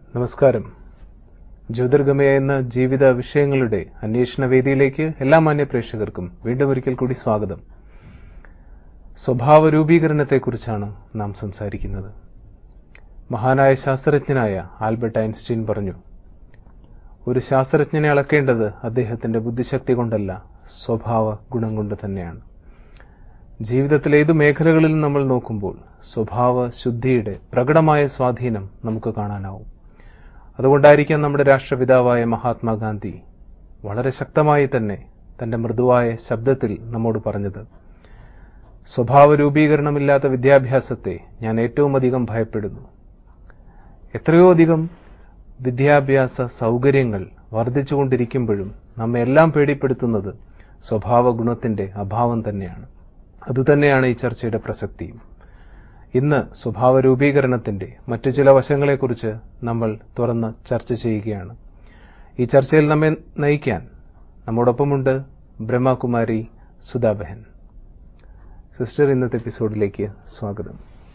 നമസ്കാരം ജ്യോതിർഗമയ എന്ന ജീവിത വിഷയങ്ങളുടെ അന്വേഷണ വേദിയിലേക്ക് എല്ലാ മാന്യ പ്രേക്ഷകർക്കും വീണ്ടും ഒരിക്കൽ കൂടി സ്വാഗതം സ്വഭാവ രൂപീകരണത്തെക്കുറിച്ചാണ് നാം സംസാരിക്കുന്നത് മഹാനായ ശാസ്ത്രജ്ഞനായ ആൽബർട്ട് ഐൻസ്റ്റീൻ പറഞ്ഞു ഒരു ശാസ്ത്രജ്ഞനെ അളക്കേണ്ടത് അദ്ദേഹത്തിന്റെ ബുദ്ധിശക്തി കൊണ്ടല്ല സ്വഭാവ ഗുണം കൊണ്ട് തന്നെയാണ് ജീവിതത്തിലെ ഏതു മേഖലകളിൽ നമ്മൾ നോക്കുമ്പോൾ സ്വഭാവ ശുദ്ധിയുടെ പ്രകടമായ സ്വാധീനം നമുക്ക് കാണാനാവും അതുകൊണ്ടായിരിക്കാം നമ്മുടെ രാഷ്ട്രപിതാവായ മഹാത്മാഗാന്ധി വളരെ ശക്തമായി തന്നെ തന്റെ മൃദുവായ ശബ്ദത്തിൽ നമ്മോട് പറഞ്ഞത് സ്വഭാവ രൂപീകരണമില്ലാത്ത വിദ്യാഭ്യാസത്തെ ഞാൻ ഏറ്റവും അധികം ഭയപ്പെടുന്നു എത്രയോ അധികം വിദ്യാഭ്യാസ സൗകര്യങ്ങൾ വർദ്ധിച്ചുകൊണ്ടിരിക്കുമ്പോഴും നമ്മെ എല്ലാം പേടിപ്പെടുത്തുന്നത് സ്വഭാവ ഗുണത്തിന്റെ അഭാവം തന്നെയാണ് അതുതന്നെയാണ് ഈ ചർച്ചയുടെ പ്രസക്തിയും ഇന്ന് സ്വഭാവ രൂപീകരണത്തിന്റെ മറ്റു ചില വശങ്ങളെക്കുറിച്ച് നമ്മൾ തുറന്ന് ചർച്ച ചെയ്യുകയാണ് ഈ ചർച്ചയിൽ നമ്മെ നയിക്കാൻ നമ്മോടൊപ്പമുണ്ട് ബ്രഹ്മകുമാരി സുധാബഹൻ സിസ്റ്റർ ഇന്നത്തെ എപ്പിസോഡിലേക്ക് സ്വാഗതം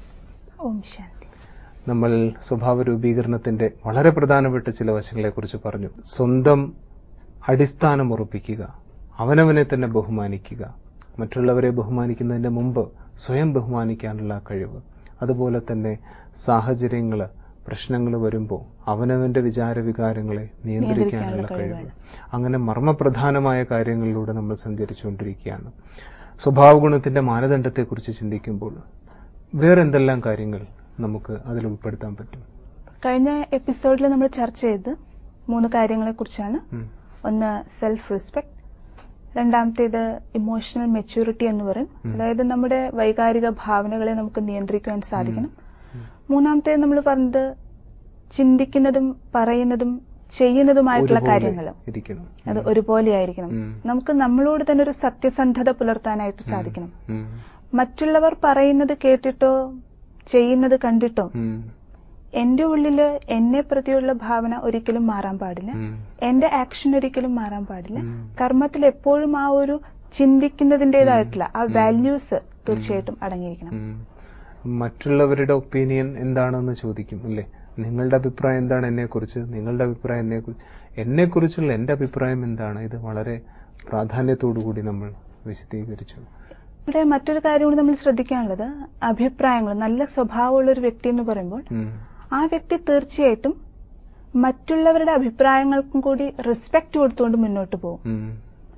ഓം ശാന്തി നമ്മൾ സ്വഭാവ രൂപീകരണത്തിന്റെ വളരെ പ്രധാനപ്പെട്ട ചില വശങ്ങളെക്കുറിച്ച് പറഞ്ഞു സ്വന്തം അടിസ്ഥാനം ഉറപ്പിക്കുക അവനവനെ തന്നെ ബഹുമാനിക്കുക മറ്റുള്ളവരെ ബഹുമാനിക്കുന്നതിന് മുമ്പ് സ്വയം ബഹുമാനിക്കാനുള്ള കഴിവ് അതുപോലെ തന്നെ സാഹചര്യങ്ങൾ പ്രശ്നങ്ങൾ വരുമ്പോൾ അവനവന്റെ വിചാരവികാരങ്ങളെ നിയന്ത്രിക്കാനുള്ള കഴിവ് അങ്ങനെ മർമ്മപ്രധാനമായ കാര്യങ്ങളിലൂടെ നമ്മൾ സഞ്ചരിച്ചുകൊണ്ടിരിക്കുകയാണ് സ്വഭാവ ഗുണത്തിന്റെ മാനദണ്ഡത്തെക്കുറിച്ച് ചിന്തിക്കുമ്പോൾ വേറെന്തെല്ലാം കാര്യങ്ങൾ നമുക്ക് അതിൽ ഉൾപ്പെടുത്താൻ പറ്റും കഴിഞ്ഞ എപ്പിസോഡിൽ നമ്മൾ ചർച്ച ചെയ്ത് മൂന്ന് കാര്യങ്ങളെ കുറിച്ചാണ് ഉം. ഒന്ന് സെൽഫ് റെസ്പെക്ട് രണ്ടാമത്തേത് ഇമോഷണൽ മെച്യൂരിറ്റി എന്ന് പറയും അതായത് നമ്മുടെ വൈകാരിക ഭാവനകളെ നമുക്ക് നിയന്ത്രിക്കുവാൻ സാധിക്കണം മൂന്നാമത്തേത് നമ്മൾ പറഞ്ഞത് ചിന്തിക്കുന്നതും പറയുന്നതും ചെയ്യുന്നതുമായിട്ടുള്ള ഒരുപോലെ കാര്യങ്ങൾ ഇരിക്കണം അത് ഒരുപോലെ ആയിരിക്കണം ഉം. നമുക്ക് നമ്മളോട് തന്നെ ഒരു സത്യസന്ധത പുലർത്താനായിട്ട് സാധിക്കണം ഉം. മറ്റുള്ളവർ പറയുന്നത് കേട്ടിട്ടോ ചെയ്യുന്നത് കണ്ടിട്ടോ ഉം. എന്റെ ഉള്ളില് എന്നെ പ്രതിയുള്ള ഭാവന ഒരിക്കലും മാറാൻ പാടില്ല ഉം. എന്റെ ആക്ഷൻ ഒരിക്കലും മാറാൻ പാടില്ല ഉം. കർമ്മത്തിൽ എപ്പോഴും ആ ഒരു ചിന്തിക്കുന്നതിൻ്റെതായിട്ടുള്ള ആ വാല്യൂസ് തീർച്ചയായിട്ടും അടങ്ങിയിരിക്കണം ഉം. മറ്റുള്ളവരുടെ ഒപ്പീനിയൻ എന്താണെന്ന് ചോദിക്കും അല്ലേ നിങ്ങളുടെ അഭിപ്രായം എന്താണ് എന്നെക്കുറിച്ച് നിങ്ങളുടെ അഭിപ്രായം എന്നെക്കുറിച്ച് എന്നെക്കുറിച്ചുള്ള എന്റെ അഭിപ്രായം എന്താണ് ഇത് വളരെ പ്രാധാന്യത്തോടു കൂടി നമ്മൾ വിശദീകരിച്ചു ഇവിടെ മറ്റൊരു കാര്യം കൂടി നമ്മൾ ശ്രദ്ധിക്കാനുള്ളത് അഭിപ്രായങ്ങൾ നല്ല സ്വഭാവമുള്ള ഒരു വ്യക്തി എന്ന് പറയുമ്പോൾ ഉം. ആ വ്യക്തി തീർച്ചയായിട്ടും മറ്റുള്ളവരുടെ അഭിപ്രായങ്ങൾക്കും കൂടി റെസ്പെക്ട് കൊടുത്തുകൊണ്ട് മുന്നോട്ട് പോകും ഉം.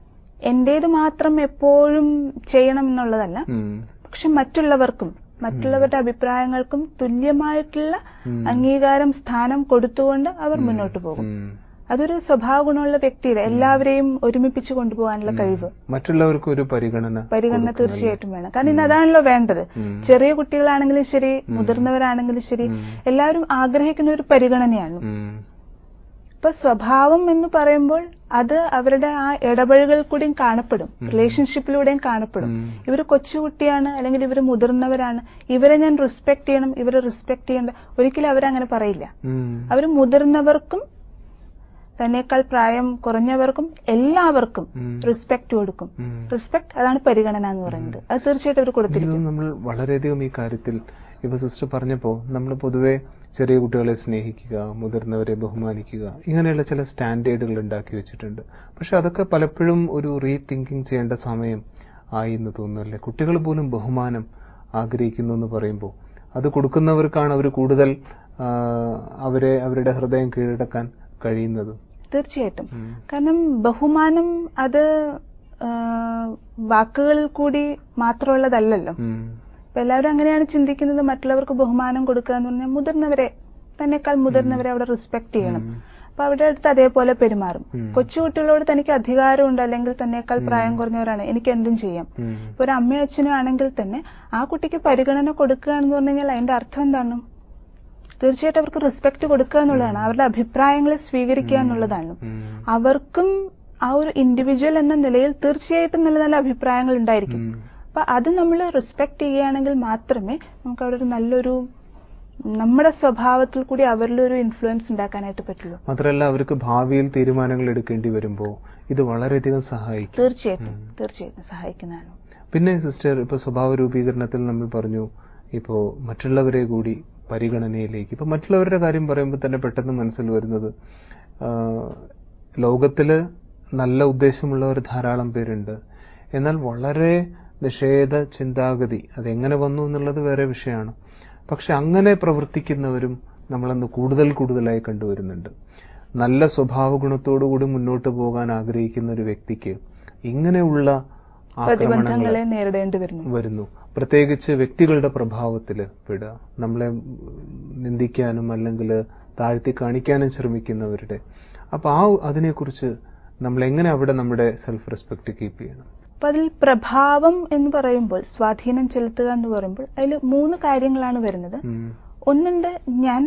എന്റേത് മാത്രം എപ്പോഴും ചെയ്യണം എന്നുള്ളതല്ല ഉം. പക്ഷെ മറ്റുള്ളവർക്കും മറ്റുള്ളവരുടെ അഭിപ്രായങ്ങൾക്കും തുല്യമായിട്ടുള്ള ഉം. അംഗീകാരം സ്ഥാനം കൊടുത്തുകൊണ്ട് അവർ മുന്നോട്ട് പോകും ഉം. അതൊരു സ്വഭാവ ഗുണമുള്ള വ്യക്തിയുടെ എല്ലാവരെയും ഒരുമിപ്പിച്ച് കൊണ്ടുപോകാനുള്ള കഴിവ് മറ്റുള്ളവർക്ക് ഒരു പരിഗണന പരിഗണന കൊടുക്കണം. തീർച്ചയായിട്ടും വേണം കാരണം ഇന്ന് അതാണല്ലോ വേണ്ടത് ഉം. ചെറിയ കുട്ടികളാണെങ്കിലും ശരി മുതിർന്നവരാണെങ്കിലും ശരി ഉം. എല്ലാവരും ആഗ്രഹിക്കുന്ന ഒരു പരിഗണനയാണ് ഉം. ഇപ്പൊ സ്വഭാവം എന്ന് പറയുമ്പോൾ അത് അവരുടെ ആ ഇടപഴകൽ കൂടിയും കാണപ്പെടും റിലേഷൻഷിപ്പിലൂടെയും കാണപ്പെടും ഉം. ഇവര് കൊച്ചുകുട്ടിയാണ് അല്ലെങ്കിൽ ഇവര് മുതിർന്നവരാണ് ഇവരെ ഞാൻ റെസ്പെക്ട് ചെയ്യണം ഇവരെ റെസ്പെക്ട് ചെയ്യേണ്ട ഒരിക്കലും അവരങ്ങനെ പറയില്ല ഉം. അവര് മുതിർന്നവർക്കും തന്നേക്കാൾ പ്രായം കുറഞ്ഞവർക്കും എല്ലാവർക്കും ഉം. റെസ്പെക്ട് കൊടുക്കും ഉം. റെസ്പെക്ട് അതാണ് പരിഗണന എന്ന് പറയുന്നത് അത് തീർച്ചയായിട്ടും അവർ കൊടുത്തിരിക്കും ഇത് നമ്മൾ വളരെയധികം ഈ കാര്യത്തിൽ ഇപ്പൊ സിസ്റ്റർ പറഞ്ഞപ്പോ നമ്മൾ പൊതുവെ ചെറിയ കുട്ടികളെ സ്നേഹിക്കുക മുതിർന്നവരെ ബഹുമാനിക്കുക ഇങ്ങനെയുള്ള ചില സ്റ്റാൻഡേർഡുകൾ ഉണ്ടാക്കി വെച്ചിട്ടുണ്ട് പക്ഷെ അതൊക്കെ പലപ്പോഴും ഒരു റീതിങ്കിങ് ചെയ്യേണ്ട സമയം ആയി എന്ന് തോന്നുന്നല്ലേ കുട്ടികൾ പോലും ബഹുമാനം ആഗ്രഹിക്കുന്നു എന്ന് പറയുമ്പോൾ അത് കൊടുക്കുന്നവർക്കാണ് അവർ കൂടുതൽ ആ, അവരെ അവരുടെ ഹൃദയം കീഴടക്കാൻ കഴിയുന്നത് തീർച്ചയായിട്ടും കാരണം ബഹുമാനം അത് ആ, വാക്കുകളിൽ കൂടി മാത്രമുള്ളതല്ലല്ലോ ഉം. ഇപ്പൊ എല്ലാവരും അങ്ങനെയാണ് ചിന്തിക്കുന്നത് മറ്റുള്ളവർക്ക് ബഹുമാനം കൊടുക്കുക എന്ന് പറഞ്ഞാൽ മുതിർന്നവരെ തന്നെക്കാൾ മുതിർന്നവരെ അവിടെ റെസ്പെക്ട് ചെയ്യണം അപ്പൊ അവരുടെ അടുത്ത് അതേപോലെ പെരുമാറും ഉം. കൊച്ചുകുട്ടികളോട് തനിക്ക് അധികാരമുണ്ട് അല്ലെങ്കിൽ തന്നെക്കാൾ പ്രായം കുറഞ്ഞവരാണ് എനിക്ക് എന്തും ചെയ്യാം ഉം. ഇപ്പൊ ഒരു അമ്മയും അച്ഛനും ആണെങ്കിൽ തന്നെ ആ കുട്ടിക്ക് പരിഗണന കൊടുക്കുക എന്ന് പറഞ്ഞു കഴിഞ്ഞാൽ അതിന്റെ അർത്ഥം എന്താണ് തീർച്ചയായിട്ടും അവർക്ക് റെസ്പെക്ട് കൊടുക്കുക എന്നുള്ളതാണ് അവരുടെ അഭിപ്രായങ്ങളെ സ്വീകരിക്കുക എന്നുള്ളതാണ് ഉം. അവർക്കും ആ ഒരു ഇൻഡിവിജ്വൽ എന്ന നിലയിൽ തീർച്ചയായിട്ടും നല്ല നല്ല അഭിപ്രായങ്ങൾ ഉണ്ടായിരിക്കും ഉം. അപ്പൊ അത് നമ്മൾ റെസ്പെക്ട് ചെയ്യുകയാണെങ്കിൽ മാത്രമേ നമുക്ക് അവിടെ ഒരു നല്ലൊരു നമ്മുടെ സ്വഭാവത്തിൽ കൂടി അവരിൽ ഒരു ഇൻഫ്ലുവൻസ് ഉണ്ടാക്കാനായിട്ട് പറ്റുള്ളൂ മാത്രമല്ല അവർക്ക് ഭാവിയിൽ തീരുമാനങ്ങൾ എടുക്കേണ്ടി വരുമ്പോൾ ഇത് വളരെയധികം സഹായിക്കും തീർച്ചയായിട്ടും തീർച്ചയായിട്ടും സഹായിക്കുന്നതാണ് പിന്നെ സിസ്റ്റർ ഇപ്പൊ സ്വഭാവ രൂപീകരണത്തിൽ നമ്മൾ പറഞ്ഞു ഇപ്പോ മറ്റുള്ളവരെ കൂടി പരിഗണനയിലേക്ക് ഇപ്പൊ മറ്റുള്ളവരുടെ കാര്യം പറയുമ്പോൾ തന്നെ പെട്ടെന്ന് മനസ്സിൽ വരുന്നത് ആ, ലോകത്തില് നല്ല ഉദ്ദേശമുള്ളവർ ധാരാളം പേരുണ്ട് എന്നാൽ വളരെ നിഷേധ ചിന്താഗതി അതെങ്ങനെ വന്നു എന്നുള്ളത് വേറെ വിഷയമാണ് പക്ഷെ അങ്ങനെ പ്രവർത്തിക്കുന്നവരും നമ്മളന്ന് കൂടുതൽ കൂടുതലായി കണ്ടുവരുന്നുണ്ട് നല്ല സ്വഭാവ ഗുണത്തോടുകൂടി മുന്നോട്ട് പോകാൻ ആഗ്രഹിക്കുന്ന ഒരു വ്യക്തിക്ക് ഇങ്ങനെയുള്ള ആക്രമണങ്ങളെ പ്രതിബന്ധങ്ങളെ നേരിടേണ്ടി വരുന്നു വരുന്നു പ്രത്യേകിച്ച് വ്യക്തികളുടെ പ്രഭാവത്തിൽ പെടുക നമ്മളെ നിന്ദിക്കാനും അല്ലെങ്കിൽ താഴ്ത്തി കാണിക്കാനും ശ്രമിക്കുന്നവരുടെ അപ്പൊ ആ അതിനെക്കുറിച്ച് നമ്മൾ എങ്ങനെ അവിടെ നമ്മുടെ സെൽഫ് റെസ്പെക്ട് കീപ്പ് ചെയ്യണം അപ്പൊ അതിൽ പ്രഭാവം എന്ന് പറയുമ്പോൾ സ്വാധീനം ചെലുത്തുക എന്ന് പറയുമ്പോൾ അതിൽ മൂന്ന് കാര്യങ്ങളാണ് വരുന്നത് ഉം, ഒന്നുണ്ട് ഞാൻ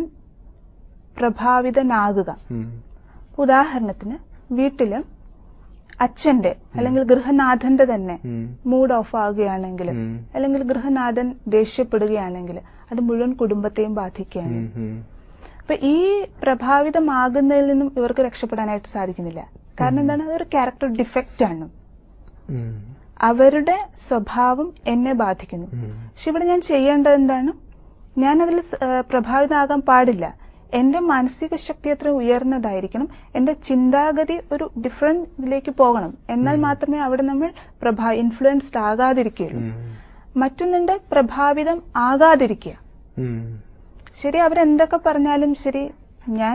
പ്രഭാവിതനാകുക ഉം, ഉദാഹരണത്തിന് വീട്ടില് അച്ഛന്റെ അല്ലെങ്കിൽ ഗൃഹനാഥന്റെ തന്നെ ഉം, മൂഡ് ഓഫ് ആവുകയാണെങ്കിൽ ഉം, അല്ലെങ്കിൽ ഗൃഹനാഥൻ ദേഷ്യപ്പെടുകയാണെങ്കിൽ അത് മുഴുവൻ കുടുംബത്തെയും ബാധിക്കുകയാണ് ഉം, ഉം, അപ്പൊ ഈ പ്രഭാവിതമാകുന്നതിൽ നിന്നും ഇവർക്ക് രക്ഷപ്പെടാനായിട്ട് സാധിക്കുന്നില്ല കാരണം എന്താണ് അതൊരു ക്യാരക്ടർ ഡിഫക്റ്റ് ആണ് ഉം, അവരുടെ സ്വഭാവം എന്നെ ബാധിക്കുന്നു ഉം, പക്ഷെ ഇവിടെ ഞാൻ ചെയ്യേണ്ടത് എന്താണ് ഞാൻ അതിൽ പ്രഭാവിതമാകാൻ പാടില്ല എന്റെ മാനസിക ശക്തി അത്ര ഉയർന്നതായിരിക്കണം എന്റെ ചിന്താഗതി ഒരു ഡിഫറെന്റ് ഇതിലേക്ക് പോകണം എന്നാൽ മാത്രമേ അവിടെ നമ്മൾ പ്രഭാ ഇൻഫ്ലുവൻസ്ഡ് ആകാതിരിക്കുകയുള്ളൂ ഉം, മറ്റൊന്നുണ്ട് പ്രഭാവിതം ആകാതിരിക്കുക ഉം, ശരി അവരെന്തൊക്കെ പറഞ്ഞാലും ശരി ഞാൻ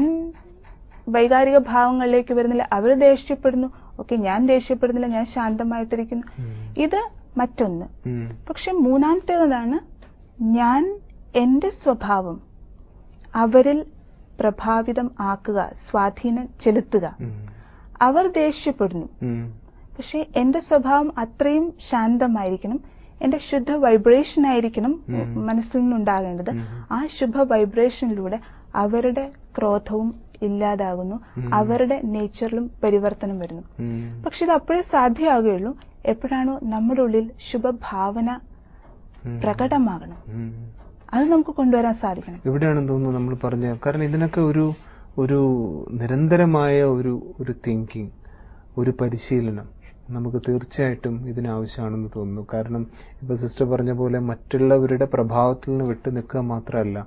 വൈകാരിക ഭാവങ്ങളിലേക്ക് വരുന്നില്ല അവർ ദേഷ്യപ്പെടുന്നു ഓക്കെ ഞാൻ ദേഷ്യപ്പെടുന്നില്ല ഞാൻ ശാന്തമായിട്ടിരിക്കുന്നു ഉം, ഇത് മറ്റൊന്ന് ഉം, പക്ഷെ മൂന്നാമത്തേതാണ് ഞാൻ എന്റെ സ്വഭാവം അവരിൽ പ്രഭാവിതം ആക്കുക സ്വാധീനം ചെലുത്തുക ഉം, അവർ ദേഷ്യപ്പെടുന്നു ഉം, പക്ഷെ എന്റെ സ്വഭാവം അത്രയും ശാന്തമായിരിക്കണം എന്റെ ശുദ്ധ വൈബ്രേഷൻ ആയിരിക്കണം ഉം. മനസ്സിൽ നിന്നുണ്ടാകേണ്ടത് ഉം. ആ ശുഭ വൈബ്രേഷനിലൂടെ അവരുടെ ക്രോധവും ഇല്ലാതാകുന്നു ഉം. അവരുടെ നേച്ചറിലും പരിവർത്തനം വരുന്നു ഉം, പക്ഷെ ഇത് അപ്പോഴേ സാധ്യമാകുകയുള്ളൂ എപ്പോഴാണോ നമ്മുടെ ഉള്ളിൽ ശുഭഭാവന ഉം, പ്രകടമാകണം ഉം. അത് നമുക്ക് കൊണ്ടുവരാൻ സാധിക്കണം എവിടെയാണെന്ന് തോന്നുന്നു നമ്മൾ പറഞ്ഞ കാരണം ഇതിനൊക്കെ ഒരു ഒരു നിരന്തരമായ ഒരു ഒരു തിങ്കിങ് ഒരു പരിശീലനം നമുക്ക് തീർച്ചയായിട്ടും ഇതിനാവശ്യമാണെന്ന് തോന്നുന്നു കാരണം ഇപ്പൊ സിസ്റ്റർ പറഞ്ഞ പോലെ മറ്റുള്ളവരുടെ പ്രഭാവത്തിൽ നിന്ന് വിട്ടു നിൽക്കുക മാത്രമല്ല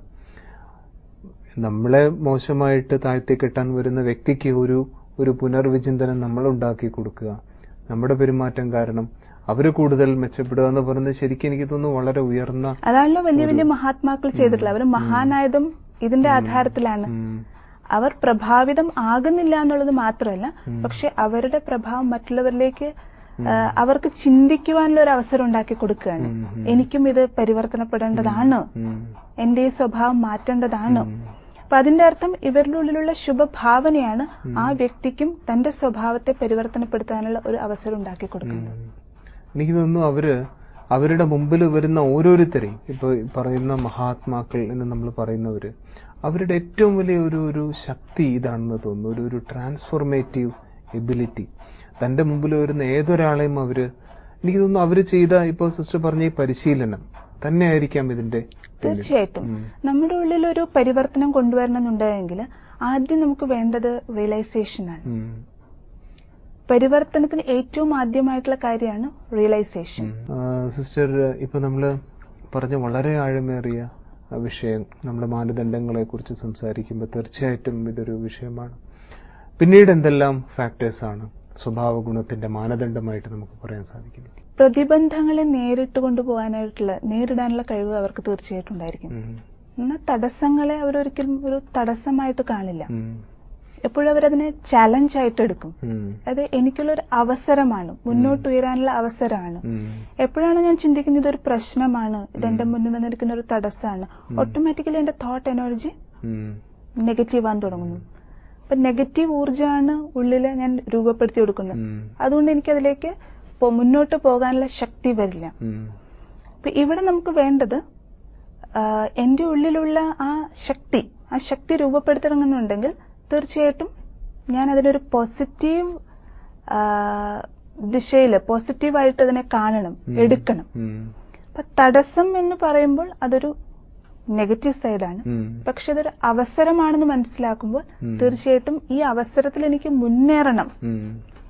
നമ്മളെ മോശമായിട്ട് താഴ്ത്തി കെട്ടാൻ വരുന്ന വ്യക്തിക്ക് ഒരു ഒരു പുനർവിചിന്തനം നമ്മൾ ഉണ്ടാക്കി കൊടുക്കുക നമ്മുടെ പെരുമാറ്റം കാരണം അവര് കൂടുതൽ മെച്ചപ്പെടുക എന്ന് പറയുന്നത് ശരിക്കും എനിക്ക് തോന്നുന്നു വളരെ ഉയർന്ന അതാണല്ലോ വലിയ വലിയ മഹാത്മാക്കൾ ചെയ്തിട്ടുള്ളത് അവർ മഹാനായതും ഇതിന്റെ ആധാരത്തിലാണ് ഉം, അവർ പ്രഭാവിതം ആകുന്നില്ല എന്നുള്ളത് മാത്രമല്ല പക്ഷെ അവരുടെ പ്രഭാവം മറ്റുള്ളവരിലേക്ക് ആ, അവർക്ക് ചിന്തിക്കുവാനുള്ള ഒരു അവസരം ഉണ്ടാക്കി കൊടുക്കുകയാണ് ഉം, ഉം. എനിക്കും ഇത് പരിവർത്തനപ്പെടേണ്ടതാണ് ഉം, എന്റെ ഈ സ്വഭാവം മാറ്റേണ്ടതാണ് ഉം. അപ്പൊ അതിന്റെ അർത്ഥം ഇവരുടെ ഉള്ളിലുള്ള ശുഭഭാവനയാണ് ആ വ്യക്തിക്കും തന്റെ സ്വഭാവത്തെ പരിവർത്തനപ്പെടുത്താനുള്ള ഒരു അവസരം ഉണ്ടാക്കി കൊടുക്കുന്നത് ഉം. എനിക്ക് തോന്നുന്നു അവര് അവരുടെ മുമ്പിൽ വരുന്ന ഓരോരുത്തരെയും ഇപ്പൊ ഈ പറയുന്ന മഹാത്മാക്കൾ എന്ന് നമ്മൾ പറയുന്നവര് അവരുടെ ഏറ്റവും വലിയ ഒരു ഒരു ശക്തി ഇതാണെന്ന് തോന്നുന്നു ഒരു ഒരു ട്രാൻസ്ഫോർമേറ്റീവ് എബിലിറ്റി തന്റെ മുമ്പിൽ വരുന്ന ഏതൊരാളെയും അവര് എനിക്ക് തോന്നുന്നു അവര് ചെയ്ത ഇപ്പൊ സിസ്റ്റർ പറഞ്ഞ ഈ പരിശീലനം തന്നെയായിരിക്കാം ഇതിന്റെ പിന്നിൽ. തീർച്ചയായിട്ടും ഉം. നമ്മുടെ ഉള്ളിൽ ഒരു പരിവർത്തനം കൊണ്ടുവരണമെന്നുണ്ടെങ്കിൽ ആദ്യം നമുക്ക് വേണ്ടത് റിയലൈസേഷൻ ആണ് ഉം. പരിവർത്തനത്തിന് ഏറ്റവും ആദ്യമായിട്ടുള്ള കാര്യമാണ് റിയലൈസേഷൻ ആ, സിസ്റ്റർ ഇപ്പൊ നമ്മള് പറഞ്ഞ വളരെ ആഴമേറിയ ആ, വിഷയം നമ്മുടെ മാനദണ്ഡങ്ങളെ കുറിച്ച് സംസാരിക്കുമ്പോൾ തീർച്ചയായിട്ടും ഇതൊരു വിഷയമാണ് പിന്നീട് എന്തെല്ലാം ഫാക്ടേഴ്സ് ആണ് സ്വഭാവ ഗുണത്തിന്റെ മാനദണ്ഡമായിട്ട് നമുക്ക് പറയാൻ സാധിക്കുന്നത് പ്രതിബന്ധങ്ങളെ നേരിട്ട് കൊണ്ടുപോകാനായിട്ടുള്ള നേരിടാനുള്ള കഴിവ് അവർക്ക് തീർച്ചയായിട്ടും ഉണ്ടായിരിക്കും ഉം. എന്നാൽ തടസ്സങ്ങളെ അവരൊരിക്കലും ഒരു തടസ്സമായിട്ട് കാണില്ല ഉം. എപ്പോഴും അവരതിനെ ചലഞ്ച് ആയിട്ട് എടുക്കും ഉം. അത് എനിക്കുള്ള ഒരു അവസരമാണ് മുന്നോട്ട് ഉയരാനുള്ള അവസരമാണ് ഉം. എപ്പോഴാണ് ഞാൻ ചിന്തിക്കുന്നത് ഇതൊരു പ്രശ്നമാണ് ഇതെന്റെ മുന്നിൽ വന്നിരിക്കുന്ന ഒരു തടസ്സമാണ് ഓട്ടോമാറ്റിക്കലി എന്റെ തോട്ട് എനർജി ഉം. നെഗറ്റീവ് ആകാൻ തുടങ്ങുന്നു അപ്പൊ നെഗറ്റീവ് ഊർജ്ജമാണ് ഉള്ളിൽ ഞാൻ രൂപപ്പെടുത്തി കൊടുക്കുന്നത് ഉം. അതുകൊണ്ട് എനിക്ക് അതിലേക്ക് പോ- മുന്നോട്ട് പോകാനുള്ള ശക്തി വരില്ല ഉം. അപ്പൊ ഇവിടെ നമുക്ക് വേണ്ടത് ആ, എന്റെ ഉള്ളിലുള്ള ആ ശക്തി ആ ശക്തി രൂപപ്പെടുത്തണമെന്നുണ്ടെങ്കിൽ തീർച്ചയായിട്ടും ഞാൻ അതിനൊരു പോസിറ്റീവ് ദിശയിൽ പോസിറ്റീവായിട്ട് അതിനെ കാണണം ഉം. എടുക്കണം ഉം. അപ്പൊ തടസ്സം എന്ന് പറയുമ്പോൾ അതൊരു നെഗറ്റീവ് സൈഡാണ് ഉം. പക്ഷെ അതൊരു അവസരമാണെന്ന് മനസ്സിലാക്കുമ്പോൾ ഉം. തീർച്ചയായിട്ടും ഈ അവസരത്തിൽ എനിക്ക് മുന്നേറണം ഉം.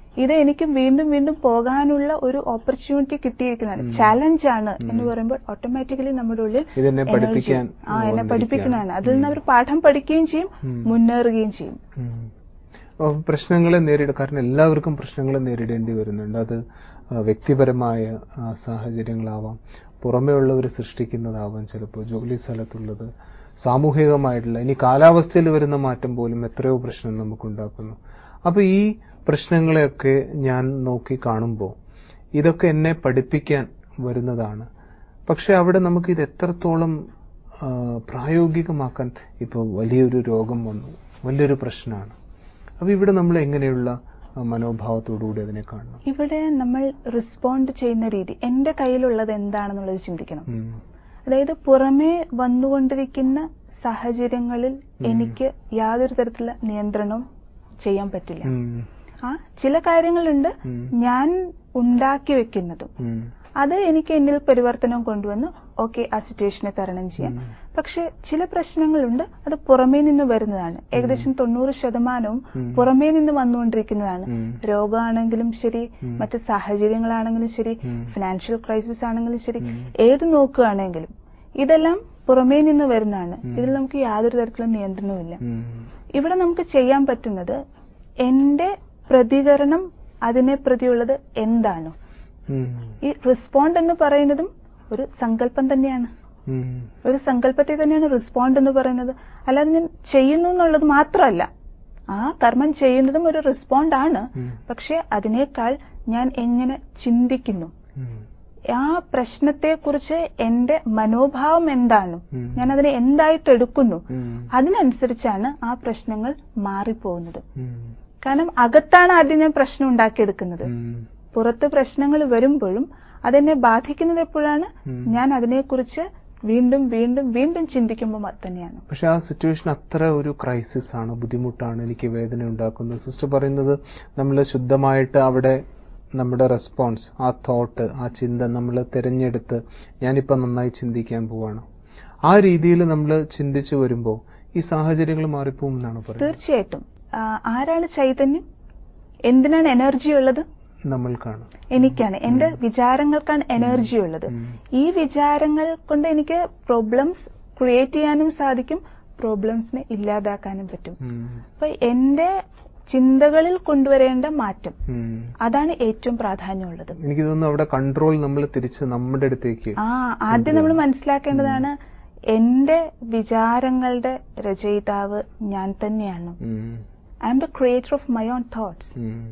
ഇത് എനിക്ക് വീണ്ടും വീണ്ടും പോകാനുള്ള ഒരു ഓപ്പർച്യൂണിറ്റി കിട്ടിയിരിക്കുന്നതാണ് ചാലഞ്ച് ആണ് എന്ന് പറയുമ്പോൾ ഓട്ടോമാറ്റിക്കലി നമ്മുടെ ഉള്ളിൽ ഇതെന്നെ energy- പഠിപ്പിക്കാൻ ആ എന്നെ വന്നിരിക്കുകയാണ്. പഠിപ്പിക്കുന്നതാണ് അതിൽ നിന്ന് അവർ പാഠം പഠിക്കുകയും ചെയ്യും മുന്നേറുകയും ചെയ്യും ഉം. അപ്പൊ പ്രശ്നങ്ങളെ നേരിടുക കാരണം എല്ലാവർക്കും പ്രശ്നങ്ങളെ നേരിടേണ്ടി വരുന്നുണ്ട് അത് ആ, വ്യക്തിപരമായ ആ, സാഹചര്യങ്ങളാവാം പുറമേ ഉള്ളവർ സൃഷ്ടിക്കുന്നതാവാം ചിലപ്പോൾ ജോലി സ്ഥലത്തുള്ളത് സാമൂഹികമായിട്ടുള്ള ഇനി കാലാവസ്ഥയിൽ വരുന്ന മാറ്റം പോലും എത്രയോ പ്രശ്നം നമുക്കുണ്ടാക്കുന്നു അപ്പൊ ഈ പ്രശ്നങ്ങളെയൊക്കെ ഞാൻ നോക്കി കാണുമ്പോൾ ഇതൊക്കെ എന്നെ പഠിപ്പിക്കാൻ വരുന്നതാണ് പക്ഷെ അവിടെ നമുക്ക് ഇത് എത്രത്തോളം ആ, പ്രായോഗികമാക്കാൻ ഇപ്പോൾ വലിയൊരു രോഗം വന്നു വലിയൊരു പ്രശ്നമാണ് അപ്പൊ ഇവിടെ നമ്മൾ എങ്ങനെയുള്ള ആ, മനോഭാവത്തോടുകൂടി അതിനെ കാണണം ഇവിടെ നമ്മൾ റെസ്പോണ്ട് ചെയ്യുന്ന രീതി എന്റെ കയ്യിലുള്ളത് എന്താണെന്നുള്ളത് ചിന്തിക്കണം ഉം. അതായത് പുറമേ വന്നുകൊണ്ടിരിക്കുന്ന സാഹചര്യങ്ങളിൽ എനിക്ക് യാതൊരു തരത്തിലുള്ള നിയന്ത്രണവും ചെയ്യാൻ പറ്റില്ല ഉം. ആ ചില കാര്യങ്ങളുണ്ട് ഉം. ഞാൻ ഉണ്ടാക്കി വെക്കുന്നതും ഉം. അത് എനിക്ക് എന്നിൽ പരിവർത്തനം കൊണ്ടുവന്ന് ഓക്കെ ആ സിറ്റുവേഷനെ തരണം ചെയ്യാം ഉം. പക്ഷെ ചില പ്രശ്നങ്ങളുണ്ട് അത് പുറമേ നിന്ന് വരുന്നതാണ് ഏകദേശം തൊണ്ണൂറ് ശതമാനവും ഉം. പുറമേ നിന്ന് വന്നുകൊണ്ടിരിക്കുന്നതാണ് ഉം. രോഗമാണെങ്കിലും ശരി ഉം. മറ്റ് സാഹചര്യങ്ങളാണെങ്കിലും ശരി ഉം. ഫിനാൻഷ്യൽ ക്രൈസിസ് ആണെങ്കിലും ശരി ഉം. ഏത് നോക്കുകയാണെങ്കിലും ഇതെല്ലാം പുറമേ നിന്ന് വരുന്നതാണ് ഉം. ഇതിൽ നമുക്ക് യാതൊരു തരത്തിലുള്ള നിയന്ത്രണവുമില്ല ഉം. ഇവിടെ നമുക്ക് ചെയ്യാൻ പറ്റുന്നത് എന്റെ പ്രതികരണം അതിനെ പ്രതിയുള്ളത് എന്താണ് ഉം. ഈ റെസ്പോണ്ട് എന്ന് പറയുന്നതും ഒരു സങ്കല്പം തന്നെയാണ് ഉം. ഒരു സങ്കല്പത്തെ തന്നെയാണ് റെസ്പോണ്ട് എന്ന് പറയുന്നത് അല്ലാതെ ഞാൻ ചെയ്യുന്നു എന്നുള്ളത് മാത്രമല്ല ആ കർമ്മം ചെയ്യുന്നതും ഒരു റെസ്പോണ്ട് ആണ് ഉം. പക്ഷെ അതിനേക്കാൾ ഞാൻ എങ്ങനെ ചിന്തിക്കുന്നു ഉം. ആ പ്രശ്നത്തെ കുറിച്ച് എന്റെ മനോഭാവം എന്താണ് ഉം. ഞാൻ അതിനെ എന്തായിട്ട് എടുക്കുന്നു ഉം. അതിനനുസരിച്ചാണ് ആ പ്രശ്നങ്ങൾ മാറിപ്പോകുന്നത് ഉം. കാരണം അകത്താണ് ആദ്യം ഞാൻ പ്രശ്നം ഉണ്ടാക്കിയെടുക്കുന്നത് ഉം. പുറത്ത് പ്രശ്നങ്ങൾ വരുമ്പോഴും അതെന്നെ ബാധിക്കുന്നത് എപ്പോഴാണ് ഉം. ഞാൻ അതിനെക്കുറിച്ച് വീണ്ടും വീണ്ടും വീണ്ടും ചിന്തിക്കുമ്പോൾ തന്നെയാണ് പക്ഷെ ആ സിറ്റുവേഷൻ അത്ര ഒരു ക്രൈസിസ് ആണ് ബുദ്ധിമുട്ടാണ് എനിക്ക് വേദന ഉണ്ടാക്കുന്നത് സിസ്റ്റർ പറയുന്നത് നമ്മൾ ശുദ്ധമായിട്ട് അവിടെ നമ്മുടെ റെസ്പോൺസ് ആ തോട്ട് ആ ചിന്ത നമ്മൾ തിരഞ്ഞെടുത്ത് ഞാനിപ്പോൾ നന്നായി ചിന്തിക്കാൻ പോവാണ് ആ രീതിയിൽ നമ്മൾ ചിന്തിച്ചു വരുമ്പോൾ ഈ സാഹചര്യങ്ങൾ മാറിപ്പോകും എന്നാണ് പറയുന്നത് തീർച്ചയായിട്ടും ആ, ആരാണ് ചൈതന്യം എന്തിനാണ് എനർജി ഉള്ളത് നമ്മൾക്കാണ് എനിക്കാണ് എന്റെ വിചാരങ്ങൾക്കാണ് എനർജി ഉള്ളത് ഉം. ഈ വിചാരങ്ങൾ കൊണ്ട് എനിക്ക് പ്രോബ്ലംസ് ക്രിയേറ്റ് ചെയ്യാനും സാധിക്കും പ്രോബ്ലംസിനെ ഇല്ലാതാക്കാനും പറ്റും ഉം. അപ്പൊ എന്റെ ചിന്തകളിൽ കൊണ്ടുവരേണ്ട മാറ്റം ഉം. അതാണ് ഏറ്റവും പ്രാധാന്യമുള്ളത് എനിക്ക് തോന്നുന്നു അവിടെ കൺട്രോൾ നമ്മൾ തിരിച്ച് നമ്മുടെ അടുത്തേക്ക് ആ ആദ്യം നമ്മൾ മനസ്സിലാക്കേണ്ടതാണ് എന്റെ വിചാരങ്ങളുടെ രചയിതാവ് ഞാൻ തന്നെയാണ് ഉം. I'm the creator of my own thoughts ഉം.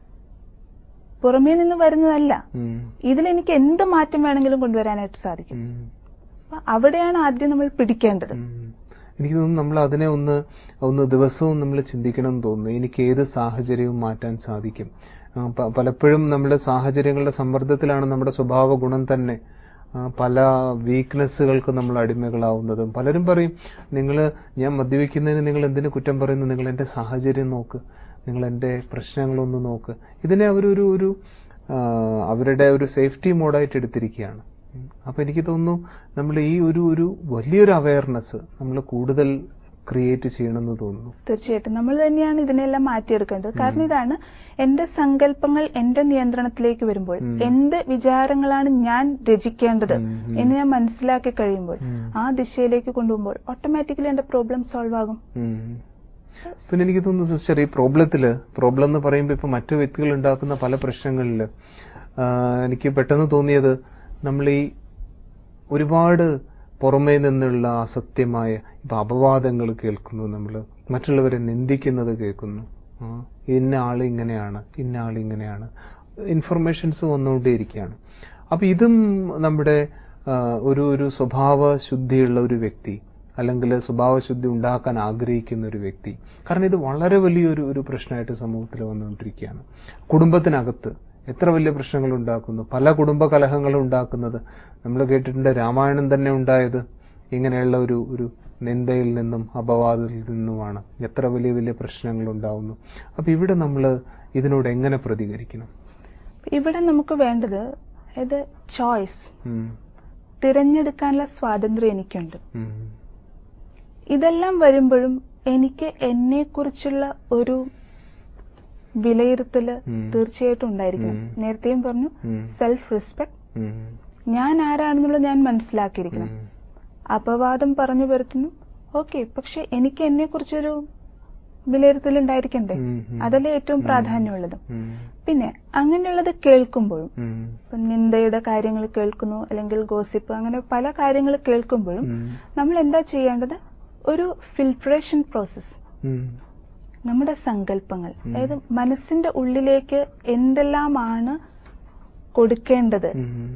പുറമേ നിന്ന് വരുന്നതല്ല ഉം. ഇതിൽ എനിക്ക് എന്ത് മാറ്റം വേണമെങ്കിലും കൊണ്ടുവരാനായിട്ട് സാധിക്കും ഉം. അപ്പൊ അവിടെയാണ് ആദ്യം നമ്മൾ പിടിക്കേണ്ടത് ഉം. എനിക്ക് തോന്നുന്നു നമ്മൾ അതിനെ ഒന്ന് ഒന്ന് ദിവസവും നമ്മൾ ചിന്തിക്കണം എന്ന് തോന്നുന്നു എനിക്ക് ഏത് സാഹചര്യവും മാറ്റാൻ സാധിക്കും ആ, പ- പലപ്പോഴും നമ്മുടെ സാഹചര്യങ്ങളുടെ സമ്മർദ്ദത്തിലാണ് നമ്മുടെ സ്വഭാവ ഗുണം തന്നെ ആ, പല വീക്ക്നെസ്സുകൾക്ക് നമ്മൾ അടിമകളാവുന്നതും പലരും പറയും നിങ്ങൾ ഞാൻ മദ്യപിക്കുന്നതിന് നിങ്ങൾ എന്തിനു കുറ്റം പറയുന്നു നിങ്ങൾ എൻ്റെ സാഹചര്യം നോക്ക് നിങ്ങൾ എൻ്റെ പ്രശ്നങ്ങളൊന്ന് നോക്ക് ഇതിനെ അവരൊരു ഒരു ആ, അവരുടെ ഒരു സേഫ്റ്റി മോഡായിട്ട് എടുത്തിരിക്കുകയാണ് ഉം. അപ്പൊ എനിക്ക് തോന്നുന്നു നമ്മൾ ഈ ഒരു ഒരു വലിയൊരു അവയർനെസ് നമ്മൾ കൂടുതൽ ക്രിയേറ്റ് ചെയ്യണമെന്ന് തോന്നുന്നു തീർച്ചയായിട്ടും നമ്മൾ തന്നെയാണ് ഇതിനെല്ലാം മാറ്റിയെടുക്കേണ്ടത് കാരണം ഇതാണ് എന്റെ സങ്കല്പങ്ങൾ എന്റെ നിയന്ത്രണത്തിലേക്ക് വരുമ്പോൾ ഉം. എന്ത് വിചാരങ്ങളാണ് ഞാൻ രചിക്കേണ്ടത് ഉം, ഉം. എന്ന് ഞാൻ മനസ്സിലാക്കി കഴിയുമ്പോൾ ഉം. ആ ദിശയിലേക്ക് കൊണ്ടുപോകുമ്പോൾ ഓട്ടോമാറ്റിക്കലി എന്റെ പ്രോബ്ലം സോൾവ് ആകും ഉം. പിന്നെ എനിക്ക് തോന്നുന്നു സിസ്റ്റർ ഈ പ്രോബ്ലത്തില് പ്രോബ്ലം എന്ന് പറയുമ്പോൾ ഇപ്പൊ മറ്റു വ്യക്തികൾ ഉണ്ടാക്കുന്ന പല പ്രശ്നങ്ങളിൽ എനിക്ക് പെട്ടെന്ന് തോന്നിയത് നമ്മൾ ഈ ഒരുപാട് പുറമേ നിന്നുള്ള അസത്യമായ ഇപ്പൊ അപവാദങ്ങൾ കേൾക്കുന്നു നമ്മൾ മറ്റുള്ളവരെ നിന്ദിക്കുന്നത് കേൾക്കുന്നു ആ, ഇന്ന ആൾ ഇങ്ങനെയാണ് ഇന്ന ആൾ ഇങ്ങനെയാണ് ഇൻഫർമേഷൻസ് വന്നുകൊണ്ടേയിരിക്കുകയാണ് അപ്പൊ ഇതും നമ്മുടെ ആ, ഒരു ഒരു സ്വഭാവ ശുദ്ധിയുള്ള ഒരു വ്യക്തി അല്ലെങ്കിൽ സ്വഭാവശുദ്ധി ഉണ്ടാക്കാൻ ആഗ്രഹിക്കുന്ന ഒരു വ്യക്തി കാരണം ഇത് വളരെ വലിയൊരു ഒരു പ്രശ്നമായിട്ട് സമൂഹത്തിൽ വന്നുകൊണ്ടിരിക്കുകയാണ് കുടുംബത്തിനകത്ത് എത്ര വലിയ പ്രശ്നങ്ങൾ ഉണ്ടാക്കുന്നു പല കുടുംബ കലഹങ്ങളും ഉണ്ടാക്കുന്നത് നമ്മൾ കേട്ടിട്ടുണ്ട് രാമായണം തന്നെ ഉണ്ടായത് ഇങ്ങനെയുള്ള ഒരു ഒരു നിന്ദയിൽ നിന്നും അപവാദത്തിൽ നിന്നുമാണ് എത്ര വലിയ വലിയ പ്രശ്നങ്ങൾ ഉണ്ടാവുന്നു അപ്പൊ ഇവിടെ നമ്മൾ ഇതിനോട് എങ്ങനെ പ്രതികരിക്കണം ഇവിടെ നമുക്ക് വേണ്ടത് ഇത് ചോയ്സ് ഉം, തിരഞ്ഞെടുക്കാനുള്ള സ്വാതന്ത്ര്യം എനിക്കുണ്ട് ഉം, ഇതെല്ലാം വരുമ്പോഴും എനിക്ക് എന്നെക്കുറിച്ചുള്ള ഒരു വിലയിരുത്തല് ഉം. തീർച്ചയായിട്ടും ഉണ്ടായിരിക്കണം ഉം. നേരത്തെയും പറഞ്ഞു ഉം. സെൽഫ് റെസ്പെക്ട് ഉം. ഞാൻ ആരാണെന്നുള്ളത് ഞാൻ മനസ്സിലാക്കിയിരിക്കണം ഉം. അപവാദം പറഞ്ഞു വരുത്തുന്നു ഓക്കെ പക്ഷെ എനിക്ക് എന്നെ കുറിച്ചൊരു വിലയിരുത്തൽ ഉണ്ടായിരിക്കണ്ടേ ഉം, ഉം. അതല്ലേ ഏറ്റവും ഉം. പ്രാധാന്യമുള്ളത് ഉം. പിന്നെ അങ്ങനെയുള്ളത് കേൾക്കുമ്പോഴും ഉം. ഇപ്പം നിന്ദയുടെ കാര്യങ്ങൾ കേൾക്കുന്നു അല്ലെങ്കിൽ ഗോസിപ്പ് അങ്ങനെ പല കാര്യങ്ങൾ കേൾക്കുമ്പോഴും ഉം. നമ്മൾ എന്താ ചെയ്യേണ്ടത് ഒരു ഫിൽട്രേഷൻ പ്രോസസ് ഉം. നമ്മുടെ സങ്കല്പങ്ങൾ ഉം. അതായത് മനസ്സിന്റെ ഉള്ളിലേക്ക് എന്തെല്ലാമാണ് കൊടുക്കേണ്ടത് ഉം.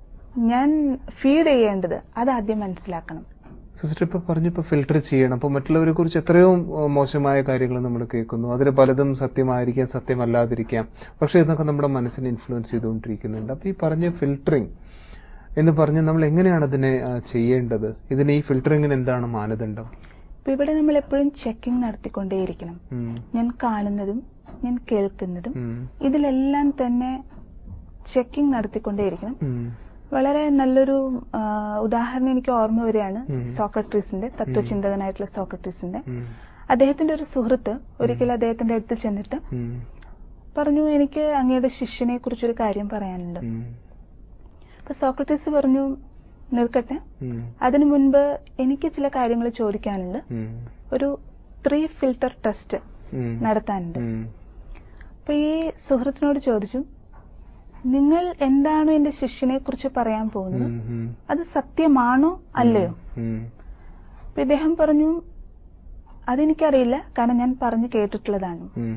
ഞാൻ ഫീഡ് ചെയ്യേണ്ടത് അത് ആദ്യം മനസ്സിലാക്കണം സിസ്റ്റർ ഇപ്പൊ പറഞ്ഞപ്പോ ഫിൽട്ടർ ചെയ്യണം അപ്പൊ മറ്റുള്ളവരെ കുറിച്ച് എത്രയോ ഏഹ്, മോശമായ കാര്യങ്ങൾ നമ്മൾ കേൾക്കുന്നു അതിൽ പലതും സത്യമായിരിക്കാം സത്യമല്ലാതിരിക്കാം പക്ഷെ ഇതൊക്കെ നമ്മുടെ മനസ്സിനെ ഇൻഫ്ലുവൻസ് ചെയ്തുകൊണ്ടിരിക്കുന്നുണ്ട് അപ്പൊ ഈ പറഞ്ഞ ഫിൽട്ടറിങ് എന്ന് പറഞ്ഞ് നമ്മൾ എങ്ങനെയാണ് അതിനെ ആ, ചെയ്യേണ്ടത് ഇതിന് ഈ ഫിൽട്ടറിങ്ങിന് എന്താണ് മാനദണ്ഡം ഇപ്പൊ ഇവിടെ നമ്മൾ എപ്പോഴും ചെക്കിംഗ് നടത്തിക്കൊണ്ടേയിരിക്കണം ഉം. ഞാൻ കാണുന്നതും ഞാൻ കേൾക്കുന്നതും ഉം. ഇതിലെല്ലാം തന്നെ ചെക്കിംഗ് നടത്തിക്കൊണ്ടേയിരിക്കണം ഉം. വളരെ നല്ലൊരു ആ, ഉദാഹരണം എനിക്ക് ഓർമ്മ വരികയാണ് ഉം. സോക്രട്ടീസിന്റെ തത്വചിന്തകനായിട്ടുള്ള സോക്രട്ടീസിന്റെ ഉം. അദ്ദേഹത്തിന്റെ ഒരു സുഹൃത്ത് ഒരിക്കൽ അദ്ദേഹത്തിന്റെ അടുത്ത് ചെന്നിട്ട് ഉം. പറഞ്ഞു എനിക്ക് അങ്ങയുടെ ശിഷ്യനെ കുറിച്ചൊരു കാര്യം പറയാനുണ്ട് ഉം. അപ്പൊ സോക്രട്ടീസ് പറഞ്ഞു നിൽക്കട്ടെ ഉം. അതിനു മുൻപ് എനിക്ക് ചില കാര്യങ്ങൾ ചോദിക്കാനുണ്ട് ഉം. ഒരു ത്രീ ഫിൽട്ടർ ടെസ്റ്റ് ഉം. നടത്താനുണ്ട് ഉം. അപ്പൊ ഈ സുഹൃത്തിനോട് ചോദിച്ചു നിങ്ങൾ എന്താണോ എന്റെ ശിഷ്യനെ കുറിച്ച് പറയാൻ പോകുന്നത് ഉം. ഉം. അത് സത്യമാണോ അല്ലയോ ഉം. അപ്പൊ ഇദ്ദേഹം പറഞ്ഞു അതെനിക്കറിയില്ല കാരണം ഞാൻ പറഞ്ഞു കേട്ടിട്ടുള്ളതാണ് ഉം.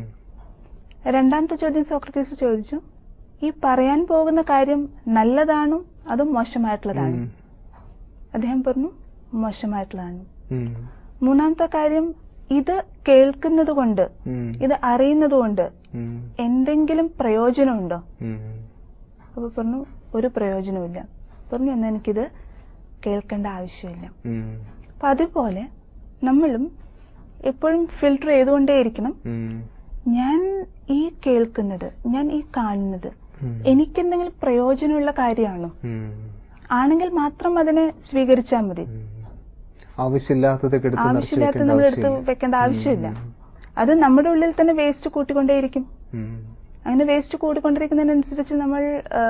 രണ്ടാമത്തെ ചോദ്യം സോക്രട്ടീസ് ചോദിച്ചു ഈ പറയാൻ പോകുന്ന കാര്യം നല്ലതാണോ അതോ മോശമായിട്ടുള്ളതാണോ ഉം. അദ്ദേഹം പറഞ്ഞു മോശമായിട്ടുള്ളതാണ് ഉം. മൂന്നാമത്തെ കാര്യം ഇത് കേൾക്കുന്നത് കൊണ്ട് ഉം. ഇത് അറിയുന്നത് കൊണ്ട് ഉം. എന്തെങ്കിലും പ്രയോജനമുണ്ടോ ഉം. അപ്പൊ പറഞ്ഞു ഒരു പ്രയോജനമില്ല പറഞ്ഞു എന്നാൽ എനിക്കിത് കേൾക്കേണ്ട ആവശ്യമില്ല ഉം. അപ്പൊ അതുപോലെ നമ്മളും എപ്പോഴും ഫിൽട്ടർ ചെയ്തുകൊണ്ടേയിരിക്കണം ഉം. ഞാൻ ഈ കേൾക്കുന്നത് ഞാൻ ഈ കാണുന്നത് ഉം. എനിക്കെന്തെങ്കിലും പ്രയോജനമുള്ള കാര്യമാണോ ഉം. ആണെങ്കിൽ മാത്രം അതിനെ സ്വീകരിച്ചാൽ മതി ഉം. ആവശ്യമില്ലാത്തതൊക്കെ എടുത്ത് നിറച്ച് ആവശ്യമില്ലാത്ത വെക്കേണ്ട നമ്മൾ എടുത്ത് ആവശ്യമില്ല. വെക്കേണ്ട ആവശ്യമില്ല ഉം. അത് നമ്മുടെ ഉള്ളിൽ തന്നെ വേസ്റ്റ് കൂട്ടിക്കൊണ്ടേയിരിക്കും ഉം. അങ്ങനെ വേസ്റ്റ് കൂടിക്കൊണ്ടിരിക്കുന്നതിനനുസരിച്ച് നമ്മൾ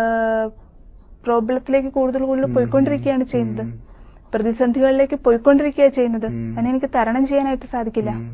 പ്രോബ്ലത്തിലേക്ക് കൂടുതൽ കൂടുതൽ ഉം. പോയിക്കൊണ്ടിരിക്കുകയാണ് ചെയ്യുന്നത് ഉം. പ്രതിസന്ധികളിലേക്ക് പോയിക്കൊണ്ടിരിക്കുകയാണ് ചെയ്യുന്നത് ഉം. അതിനെ എനിക്ക് തരണം ചെയ്യാനായിട്ട് സാധിക്കില്ല ഉം.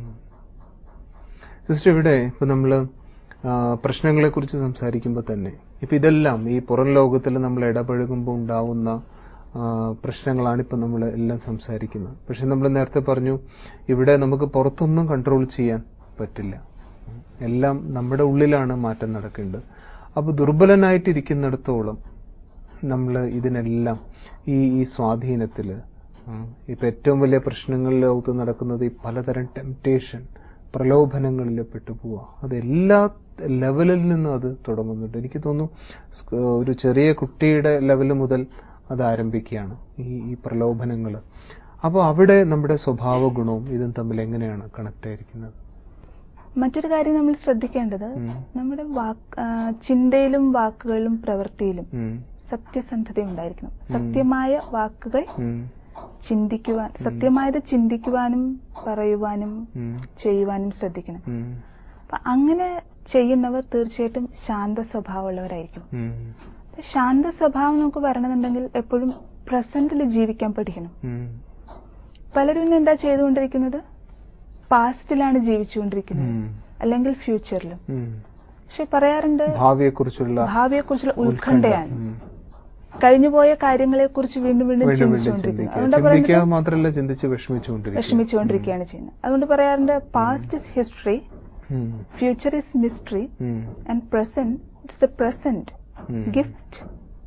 സിസ്റ്റർ ഇവിടെ ഇപ്പൊ നമ്മള് പ്രശ്നങ്ങളെ കുറിച്ച് സംസാരിക്കുമ്പോൾ തന്നെ ഇപ്പൊ ഇതെല്ലാം ഈ പുറം ലോകത്തിൽ നമ്മൾ ഇടപഴകുമ്പോൾ ഉണ്ടാവുന്ന ആ, പ്രശ്നങ്ങളാണ് ഇപ്പൊ നമ്മൾ എല്ലാം സംസാരിക്കുന്നത് പക്ഷെ നമ്മൾ നേരത്തെ പറഞ്ഞു ഇവിടെ നമുക്ക് പുറത്തൊന്നും കൺട്രോൾ ചെയ്യാൻ പറ്റില്ല എല്ലാം നമ്മുടെ ഉള്ളിലാണ് മാറ്റം നടക്കേണ്ടത് അപ്പൊ ദുർബലനായിട്ടിരിക്കുന്നിടത്തോളം നമ്മൾ ഇതിനെല്ലാം ഈ ഈ സ്വാധീനത്തിൽ ഇപ്പൊ ഏറ്റവും വലിയ പ്രശ്നങ്ങളിൽ ലോകത്ത് നടക്കുന്നത് ഈ പലതരം ടെംപ്റ്റേഷൻ പ്രലോഭനങ്ങളിൽ പെട്ടുപോവുക അത് എല്ലാ ലെവലിൽ നിന്നും അത് തുടങ്ങുന്നുണ്ട് എനിക്ക് തോന്നുന്നു സ്ക- ഒരു ചെറിയ കുട്ടിയുടെ ലെവൽ മുതൽ അത് ആരംഭിക്കുകയാണ് ഈ ഈ പ്രലോഭനങ്ങൾ അപ്പോൾ അവിടെ നമ്മുടെ സ്വഭാവ ഗുണവും ഇതും തമ്മിൽ എങ്ങനെയാണ് കണക്ട് ആയിരിക്കുന്നത് മറ്റൊരു കാര്യം നമ്മൾ ശ്രദ്ധിക്കേണ്ടത് ഉം. നമ്മുടെ വാക്ക് ആ, ചിന്തയിലും വാക്കുകളിലും പ്രവൃത്തിയിലും ഉം. സത്യസന്ധത ഉണ്ടായിരിക്കണം സത്യമായ വാക്കുകൾ ഉം. ചിന്തിക്കുവാൻ സത്യമായത് ചിന്തിക്കുവാനും പറയുവാനും ഉം. ചെയ്യുവാനും ശ്രദ്ധിക്കണം ഉം. അപ്പൊ അങ്ങനെ ചെയ്യുന്നവർ തീർച്ചയായിട്ടും ശാന്ത സ്വഭാവമുള്ളവരായിരിക്കും ഉം. അപ്പൊ ശാന്ത സ്വഭാവം നമുക്ക് വരണമെന്നുണ്ടെങ്കിൽ എപ്പോഴും പ്രസന്റിൽ ജീവിക്കാൻ പഠിക്കണം ഉം. പലരും ഇന്ന് എന്താ ചെയ്തുകൊണ്ടിരിക്കുന്നത് പാസ്റ്റിലാണ് ജീവിച്ചുകൊണ്ടിരിക്കുന്നത് ഉം. അല്ലെങ്കിൽ ഫ്യൂച്ചറിലും ഉം. പക്ഷെ പറയാറുണ്ട് ഭാവിയെക്കുറിച്ചുള്ള ഭാവിയെക്കുറിച്ചുള്ള ഉത്കണ്ഠ. ഉത്കണ്ഠയാണ് ഉം. കഴിഞ്ഞുപോയ കാര്യങ്ങളെ കുറിച്ച് വീണ്ടും വീണ്ടും വീണ്ടും വീണ്ടും ചിന്തിച്ചുകൊണ്ടിരിക്കുന്നത് ചിന്തിക്കുക അതുകൊണ്ട് ചിന്തിക്കുക പറയുന്നത് മാത്രമല്ല ചിന്തിച്ച് വിഷമിച്ചുകൊണ്ടിരിക്കുക വിഷമിച്ചുകൊണ്ടിരിക്കുകയാണ് ചെയ്യുന്നത് അതുകൊണ്ട് പറയാറുണ്ട് past is history um. Future is mystery um. And present it's the present um. Gift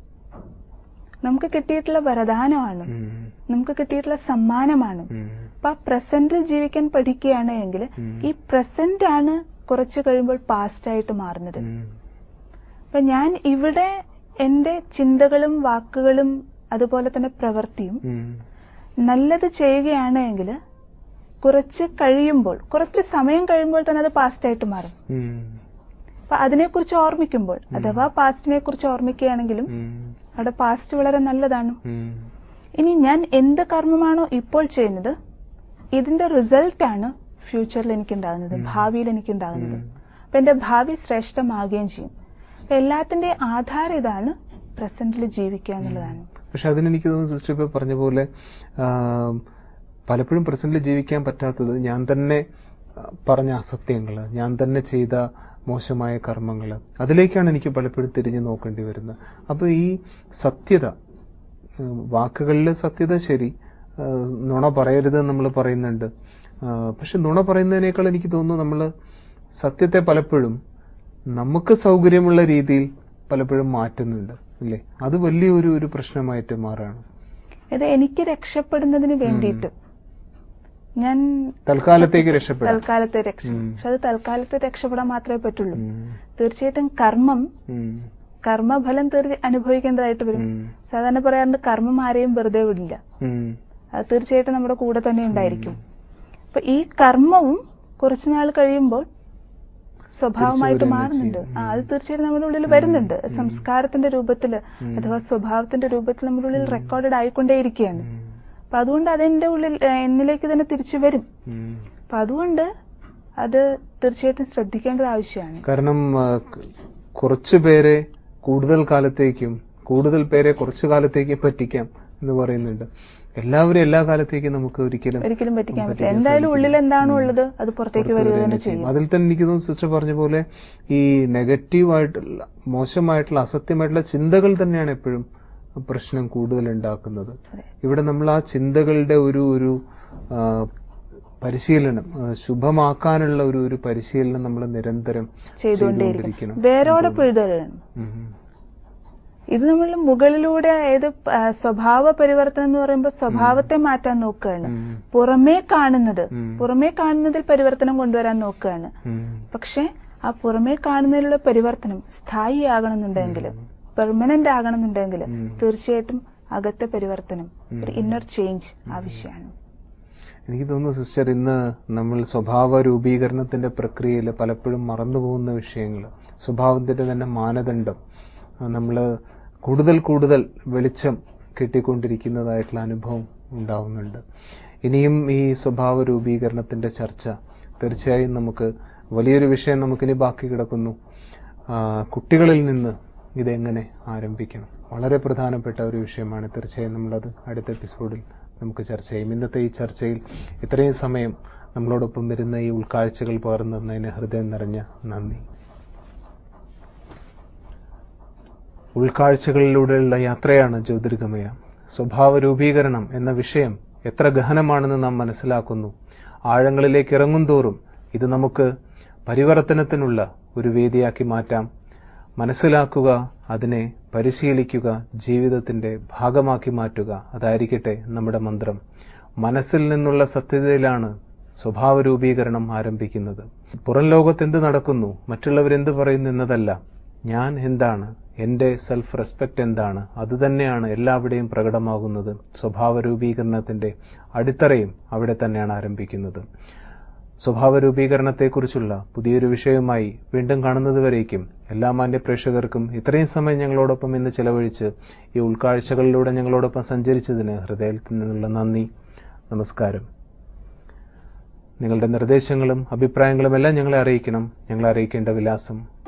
നമുക്ക് കിട്ടിയിട്ടുള്ള വരദാനമാണ് ഉം. നമുക്ക് കിട്ടിയിട്ടുള്ള സമ്മാനമാണ് ഉം. അപ്പൊ ആ പ്രസന്റിൽ ജീവിക്കാൻ പഠിക്കുകയാണ് എങ്കിൽ ഉം. ഈ പ്രസന്റ് ആണ് കുറച്ചു കഴിയുമ്പോൾ പാസ്റ്റ് ആയിട്ട് മാറുന്നത് ഉം. അപ്പൊ ഞാൻ ഇവിടെ എന്റെ ചിന്തകളും വാക്കുകളും അതുപോലെ തന്നെ പ്രവൃത്തിയും ഉം. നല്ലത് ചെയ്യുകയാണ് എങ്കിൽ കുറച്ച് കഴിയുമ്പോൾ കുറച്ച് സമയം കഴിയുമ്പോൾ തന്നെ അത് പാസ്റ്റ് ആയിട്ട് മാറും ഉം. അപ്പൊ അതിനെക്കുറിച്ച് ഓർമ്മിക്കുമ്പോൾ അഥവാ പാസ്റ്റിനെ കുറിച്ച് ഓർമ്മിക്കുകയാണെങ്കിലും ഉം. അവിടെ പാസ്റ്റ് വളരെ നല്ലതാണ് ഉം. ഇനി ഞാൻ എന്ത് കർമ്മമാണോ ഇപ്പോൾ ചെയ്യുന്നത് ഇതിന്റെ റിസൾട്ട് ആണ് ഫ്യൂച്ചറിൽ എനിക്ക് ഉണ്ടാകുന്നത് ഭാവിയിൽ എനിക്ക് ഉണ്ടാകുന്നത് അപ്പൊ എന്റെ ഭാവി ശ്രേഷ്ഠമാകുകയും ചെയ്യും അപ്പൊ എല്ലാത്തിന്റെ ആധാരം ഇതാണ് പ്രസന്റിൽ ജീവിക്കുക എന്നുള്ളതാണ് പക്ഷെ അതിനെനിക്ക് തോന്നുന്നു സിസ്റ്റർ ഇപ്പൊ പറഞ്ഞ പോലെ ആ, പലപ്പോഴും പ്രസന്റിൽ ജീവിക്കാൻ പറ്റാത്തത് ഞാൻ തന്നെ ആ, പറഞ്ഞ അസത്യങ്ങൾ ഞാൻ തന്നെ ചെയ്ത മോശമായ കർമ്മങ്ങൾ അതിലേക്കാണ് എനിക്ക് പലപ്പോഴും തിരിഞ്ഞു നോക്കേണ്ടി വരുന്നത് അപ്പൊ ഈ സത്യത ഉം, വാക്കുകളിലെ സത്യത ശരി ആ, നുണ പറയരുത് നമ്മൾ പറയുന്നുണ്ട് ആ, പക്ഷെ നുണ പറയുന്നതിനേക്കാൾ എനിക്ക് തോന്നുന്നു നമ്മൾ സത്യത്തെ പലപ്പോഴും നമുക്ക് സൗകര്യമുള്ള രീതിയിൽ പലപ്പോഴും മാറ്റുന്നുണ്ട് അല്ലേ അത് വലിയൊരു ഒരു പ്രശ്നമായിട്ട് മാറാണ് ഇത് എനിക്ക് രക്ഷപ്പെടുന്നതിന് വേണ്ടിയിട്ട് ഞാൻ തൽക്കാലത്തേക്ക് രക്ഷപ്പെടാം തൽക്കാലത്തെ രക്ഷ ഉം. പക്ഷെ അത് തൽക്കാലത്തെ രക്ഷപ്പെടാൻ മാത്രമേ പറ്റുള്ളൂ ഉം. തീർച്ചയായിട്ടും കർമ്മം ഉം. കർമ്മഫലം തീർച്ച അനുഭവിക്കേണ്ടതായിട്ട് വരും ഉം. സാധാരണ പറയാറുണ്ട് കർമ്മം ആരെയും വെറുതെ വിടില്ല ഉം. അത് തീർച്ചയായിട്ടും നമ്മുടെ കൂടെ തന്നെ ഉണ്ടായിരിക്കും അപ്പൊ ഈ കർമ്മവും കുറച്ചു നാൾ കഴിയുമ്പോൾ സ്വഭാവമായിട്ട് തിരിച്ചു വരിക മാറുന്നുണ്ട് ചെയ്യും. ആ അത് തീർച്ചയായിട്ടും നമ്മുടെ ഉള്ളിൽ വരുന്നുണ്ട് സംസ്കാരത്തിന്റെ രൂപത്തില് ഉം. അഥവാ സ്വഭാവത്തിന്റെ രൂപത്തിൽ നമ്മുടെ ഉള്ളിൽ റെക്കോർഡഡ് ആയിക്കൊണ്ടേയിരിക്കുകയാണ് ഉം. അപ്പൊ അതുകൊണ്ട് അതെന്റെ ഉള്ളിൽ ഏ, എന്നിലേക്ക് തന്നെ തിരിച്ചു വരും ഉം. അപ്പൊ അതുകൊണ്ട് അത് തീർച്ചയായിട്ടും ശ്രദ്ധിക്കേണ്ടത് ആവശ്യമാണ് കാരണം ആ, ക- കുറച്ചു പേരെ കൂടുതൽ കാലത്തേക്കും കൂടുതൽ പേരെ കുറച്ചു കാലത്തേക്കും പറ്റിക്കാം എന്ന് പറയുന്നുണ്ട് എല്ലാവരും എല്ലാ കാലത്തേക്കും നമുക്ക് ഒരിക്കലും ഒരിക്കലും പറ്റിക്കാൻ പറ്റില്ല പറ്റിക്കാൻ എന്തായാലും സാധിക്കില്ല. ഉള്ളിൽ എന്താണോ ഉം. ഉള്ളത് അത് പുറത്തേക്ക് വരിക തന്നെ ചെയ്യും അതിൽ തന്നെ എനിക്ക് തോന്നുന്നു സിസ്റ്റർ പറഞ്ഞ പോലെ ഈ നെഗറ്റീവായിട്ടുള്ള മോശമായിട്ടുള്ള അസത്യമായിട്ടുള്ള ചിന്തകൾ തന്നെയാണ് എപ്പോഴും പ്രശ്നം കൂടുതൽ ഉണ്ടാക്കുന്നത് അതെ. ഇവിടെ നമ്മൾ ആ ചിന്തകളുടെ ഒരു ഒരു ആ, പരിശീലനം ആ, ശുഭമാക്കാനുള്ള ഒരു ഒരു പരിശീലനം നമ്മൾ നിരന്തരം ചെയ്തുകൊണ്ടേയിരിക്കണം വേരോടെ പിഴുതെഴുതണം ഉം. ഇത് നമ്മൾ മുകളിലൂടെ ഏത് ആ, സ്വഭാവ പരിവർത്തനം എന്ന് പറയുമ്പോൾ സ്വഭാവത്തെ മാറ്റാൻ നോക്കുകയാണ് ഉം. പുറമേ കാണുന്നത് ഉം. പുറമേ കാണുന്നതിൽ പരിവർത്തനം കൊണ്ടുവരാൻ നോക്കുകയാണ് ഉം. പക്ഷെ ആ പുറമേ കാണുന്നതിലുള്ള പരിവർത്തനം സ്ഥായി ആകണമെന്നുണ്ടെങ്കിൽ പെർമനന്റ് ആകണമെന്നുണ്ടെങ്കിൽ ഉം. തീർച്ചയായിട്ടും അകത്തെ പരിവർത്തനം ഒരു ഉം. ഇന്നർ ചേഞ്ച് ആവശ്യമാണ് എനിക്ക് തോന്നുന്നു സിസ്റ്റർ ഇന്ന് നമ്മൾ സ്വഭാവ രൂപീകരണത്തിന്റെ പ്രക്രിയയിൽ പലപ്പോഴും മറന്നുപോകുന്ന വിഷയങ്ങൾ സ്വഭാവത്തിന്റെ തന്നെ മാനദണ്ഡം നമ്മൾ കൂടുതൽ കൂടുതൽ വെളിച്ചം കിട്ടിക്കൊണ്ടിരിക്കുന്നതായിട്ടുള്ള അനുഭവം ഉണ്ടാവുന്നുണ്ട് ഇനിയും ഈ സ്വഭാവ രൂപീകരണത്തിന്റെ ചർച്ച തീർച്ചയായും നമുക്ക് വലിയൊരു വിഷയം നമുക്കിനി ബാക്കി കിടക്കുന്നു ആ, കുട്ടികളിൽ നിന്ന് ഇതെങ്ങനെ ആരംഭിക്കണം വളരെ പ്രധാനപ്പെട്ട ഒരു വിഷയമാണ് തീർച്ചയായും നമ്മളത് അടുത്ത എപ്പിസോഡിൽ നമുക്ക് ചർച്ച ചെയ്യും ഇന്നത്തെ ഈ ചർച്ചയിൽ ഇത്രയും സമയം നമ്മളോടൊപ്പം വരുന്ന ഈ ഉൾക്കാഴ്ചകൾ പകർന്നു തന്നതിന് ഹൃദയം നിറഞ്ഞ നന്ദി ഉൾക്കാഴ്ചകളിലൂടെയുള്ള യാത്രയാണ് ജ്യോതിർഗമയ സ്വഭാവ രൂപീകരണം എന്ന വിഷയം എത്ര ഗഹനമാണെന്ന് നാം മനസ്സിലാക്കുന്നു ആഴങ്ങളിലേക്ക് ഇറങ്ങുന്തോറും ഇത് നമുക്ക് പരിവർത്തനത്തിനുള്ള ഒരു വേദിയാക്കി മാറ്റാം മനസ്സിലാക്കുക അതിനെ പരിശീലിക്കുക ജീവിതത്തിന്റെ ഭാഗമാക്കി മാറ്റുക അതായിരിക്കട്ടെ നമ്മുടെ മന്ത്രം മനസ്സിൽ നിന്നുള്ള സത്യതയിലാണ് സ്വഭാവ രൂപീകരണം ആരംഭിക്കുന്നത് പുറം ലോകത്ത് എന്ത് നടക്കുന്നു മറ്റുള്ളവരെന്ത് പറയുന്നു എന്നതല്ല ഞാൻ എന്താണ് എന്റെ സെൽഫ് റെസ്പെക്ട് എന്താണ് അതുതന്നെയാണ് എല്ലാവിടെയും പ്രകടമാകുന്നത് സ്വഭാവ രൂപീകരണത്തിന്റെ അടിത്തറയും അവിടെ തന്നെയാണ് ആരംഭിക്കുന്നത് സ്വഭാവ രൂപീകരണത്തെക്കുറിച്ചുള്ള പുതിയൊരു വിഷയവുമായി വീണ്ടും കാണുന്നതുവരേക്കും എല്ലാ മാന്യ പ്രേക്ഷകർക്കും ഇത്രയും സമയം ഞങ്ങളോടൊപ്പം ഇന്ന് ചെലവഴിച്ച് ഈ ഉൾക്കാഴ്ചകളിലൂടെ ഞങ്ങളോടൊപ്പം സഞ്ചരിച്ചതിന് ഹൃദയത്തിൽ നിന്നുള്ള നന്ദി നമസ്കാരം നിങ്ങളുടെ നിർദ്ദേശങ്ങളും അഭിപ്രായങ്ങളും എല്ലാം ഞങ്ങളെ അറിയിക്കണം ഞങ്ങളെ അറിയിക്കേണ്ട വിലാസം